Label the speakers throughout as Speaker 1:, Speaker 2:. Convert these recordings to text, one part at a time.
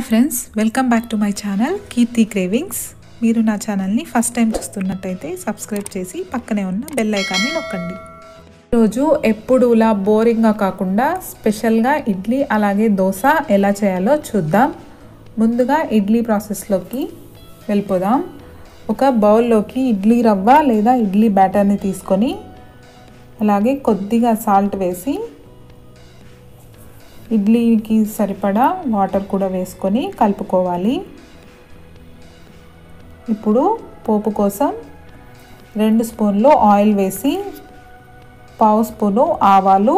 Speaker 1: hi friends welcome back to my channel Keerthi cravings మీరు నా ఛానల్ని ఫస్ట్ టైం చూస్తున్నట్టయితే సబ్స్క్రైబ్ చేసి పక్కనే ఉన్న బెల్ ఐకాన్ని నొక్కండి ఈరోజు ఎప్పుడులా బోరింగ్గా కాకుండా స్పెషల్గా ఇడ్లీ అలాగే దోశ ఎలా చేయాలో చూద్దాం ముందుగా ఇడ్లీ ప్రాసెస్లోకి వెళ్ళిపోదాం ఒక బౌల్లోకి ఇడ్లీ రవ్వ లేదా ఇడ్లీ బ్యాటర్ని తీసుకొని అలాగే కొద్దిగా సాల్ట్ వేసి ఇడ్లీకి సరిపడా వాటర్ కూడా వేసుకొని కలుపుకోవాలి ఇప్పుడు పోపు కోసం రెండు స్పూన్లు ఆయిల్ వేసి పావు స్పూను ఆవాలు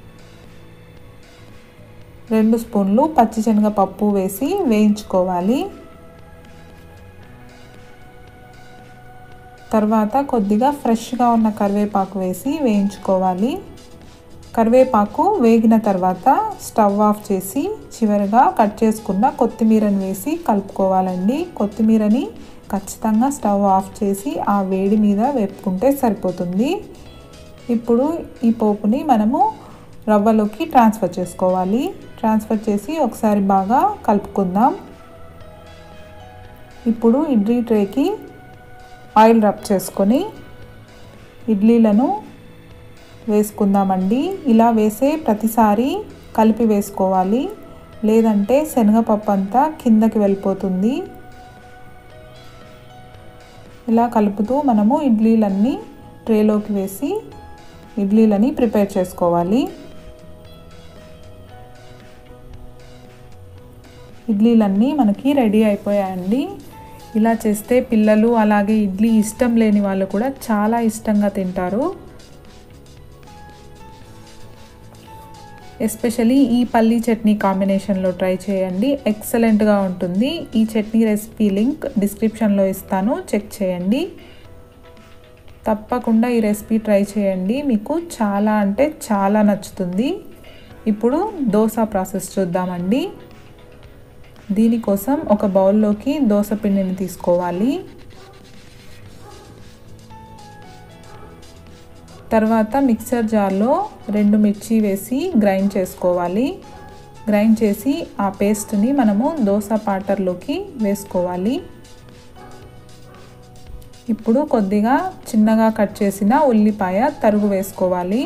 Speaker 1: రెండు స్పూన్లు పచ్చిశనగపప్పు వేసి వేయించుకోవాలి తర్వాత కొద్దిగా ఫ్రెష్గా ఉన్న కరివేపాకు వేసి వేయించుకోవాలి కరివేపాకు వేగిన తర్వాత స్టవ్ ఆఫ్ చేసి చివరిగా కట్ చేసుకున్న కొత్తిమీరని వేసి కలుపుకోవాలండి కొత్తిమీరని ఖచ్చితంగా స్టవ్ ఆఫ్ చేసి ఆ వేడి మీద వేపుకుంటే సరిపోతుంది ఇప్పుడు ఈ పోపుని మనము రవ్వలోకి ట్రాన్స్ఫర్ చేసుకోవాలి ట్రాన్స్ఫర్ చేసి ఒకసారి బాగా కలుపుకుందాం ఇప్పుడు ఇడ్లీ ట్రేకి ఆయిల్ రబ్ చేసుకొని ఇడ్లీలను వేసుకుందామండి ఇలా వేసే ప్రతిసారి కలిపి వేసుకోవాలి లేదంటే శనగపప్పు అంతా కిందకి వెళ్ళిపోతుంది ఇలా కలుపుతూ మనము ఇడ్లీలన్నీ ట్రేలోకి వేసి ఇడ్లీలని ప్రిపేర్ చేసుకోవాలి ఇడ్లీలన్నీ మనకి రెడీ అయిపోయాయండి ఇలా చేస్తే పిల్లలు అలాగే ఇడ్లీ ఇష్టం లేని వాళ్ళు కూడా చాలా ఇష్టంగా తింటారు ఎస్పెషలీ ఈ పల్లీ చట్నీ కాంబినేషన్లో ట్రై చేయండి ఎక్సలెంట్గా ఉంటుంది ఈ చట్నీ రెసిపీ లింక్ డిస్క్రిప్షన్లో ఇస్తాను చెక్ చేయండి తప్పకుండా ఈ రెసిపీ ట్రై చేయండి మీకు చాలా అంటే చాలా నచ్చుతుంది ఇప్పుడు దోశ ప్రాసెస్ చూద్దామండి దీనికోసం ఒక బౌల్లోకి దోశ పిండిని తీసుకోవాలి తర్వాత మిక్సర్ జార్లో రెండు మిర్చి వేసి గ్రైండ్ చేసుకోవాలి గ్రైండ్ చేసి ఆ పేస్ట్ని మనము దోశ పాటర్లోకి వేసుకోవాలి ఇప్పుడు కొద్దిగా చిన్నగా కట్ చేసిన ఉల్లిపాయ తరుగు వేసుకోవాలి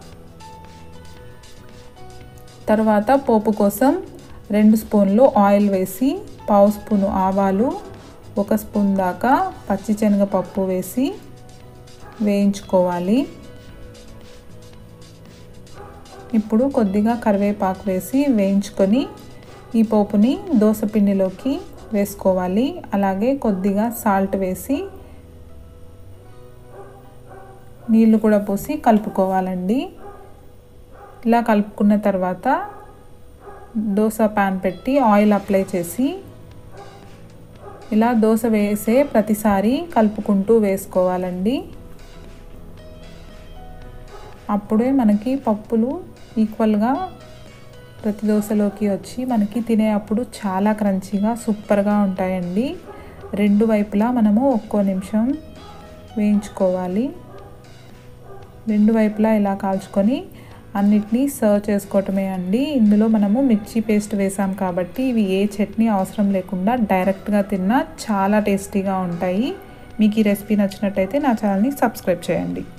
Speaker 1: తర్వాత పోపు కోసం రెండు స్పూన్లు ఆయిల్ వేసి పావు స్పూను ఆవాలు ఒక స్పూన్ దాకా పచ్చిశనగపప్పు వేసి వేయించుకోవాలి ఇప్పుడు కొద్దిగా కరివేపాకు వేసి వేయించుకొని ఈ పోపుని దోశ పిండిలోకి వేసుకోవాలి అలాగే కొద్దిగా సాల్ట్ వేసి నీళ్ళు కూడా పోసి కలుపుకోవాలండి ఇలా కలుపుకున్న తర్వాత దోశ ప్యాన్ పెట్టి ఆయిల్ అప్లై చేసి ఇలా దోశ వేసే ప్రతిసారి కలుపుకుంటూ వేసుకోవాలండి అప్పుడే మనకి పప్పులు ఈక్వల్గా ప్రతి దోశలోకి వచ్చి మనకి తినే అప్పుడు చాలా క్రంచీగా సూపర్గా ఉంటాయండి రెండు వైపులా మనము ఒక్కో నిమిషం వేయించుకోవాలి రెండు వైపులా ఇలా కాల్చుకొని అన్నిటినీ సర్వ్ చేసుకోవటమే అండి ఇందులో మనము మిర్చి పేస్ట్ వేసాం కాబట్టి ఇవి ఏ చట్నీ అవసరం లేకుండా డైరెక్ట్గా తిన్నా చాలా టేస్టీగా ఉంటాయి మీకు ఈ రెసిపీ నచ్చినట్టయితే నా ఛానల్ని సబ్స్క్రైబ్ చేయండి